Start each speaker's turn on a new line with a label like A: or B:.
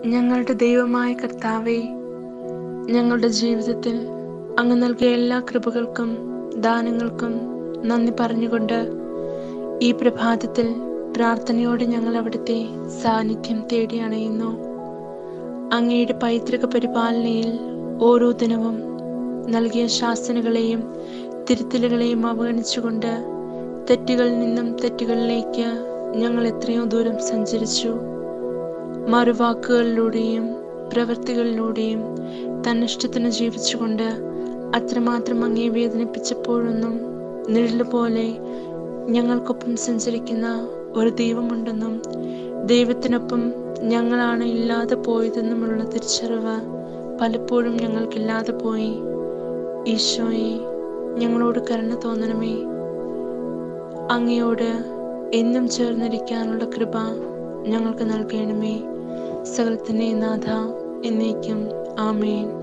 A: ഞങ്ങളുടെ ദൈവമായ കർത്താവെ ഞങ്ങളുടെ ജീവിതത്തിൽ അങ്ങ് നൽകിയ എല്ലാ കൃപകൾക്കും ദാനങ്ങൾക്കും നന്ദി പറഞ്ഞുകൊണ്ട് ഈ പ്രഭാതത്തിൽ പ്രാർത്ഥനയോടെ ഞങ്ങൾ അവിടുത്തെ സാന്നിധ്യം തേടി അണയുന്നു അങ്ങയുടെ പൈതൃക പരിപാലനയിൽ ഓരോ ദിനവും നൽകിയ ശാസനകളെയും തിരുത്തലുകളെയും അവഗണിച്ചുകൊണ്ട് തെറ്റുകളിൽ നിന്നും തെറ്റുകളിലേക്ക് ഞങ്ങൾ എത്രയോ ദൂരം സഞ്ചരിച്ചു മറുവാക്കുകളിലൂടെയും പ്രവൃത്തികളിലൂടെയും തന്നിഷ്ടത്തിന് ജീവിച്ചുകൊണ്ട് അത്രമാത്രം അങ്ങേ വേദനിപ്പിച്ചപ്പോഴൊന്നും നിഴല് പോലെ ഞങ്ങൾക്കൊപ്പം സഞ്ചരിക്കുന്ന ഒരു ദൈവമുണ്ടെന്നും ദൈവത്തിനൊപ്പം ഞങ്ങളാണ് ഇല്ലാതെ പോയതെന്നുമുള്ള തിരിച്ചറിവ് പലപ്പോഴും ഞങ്ങൾക്കില്ലാതെ പോയി ഈശോയെ ഞങ്ങളോട് കരുണ തോന്നണമേ അങ്ങയോട് എന്നും ചേർന്നിരിക്കാനുള്ള കൃപ ഞങ്ങൾക്ക് നൽകണമേ സകലത്തിൻ്റെ നാഥ എന്നേക്കും ആമേൻ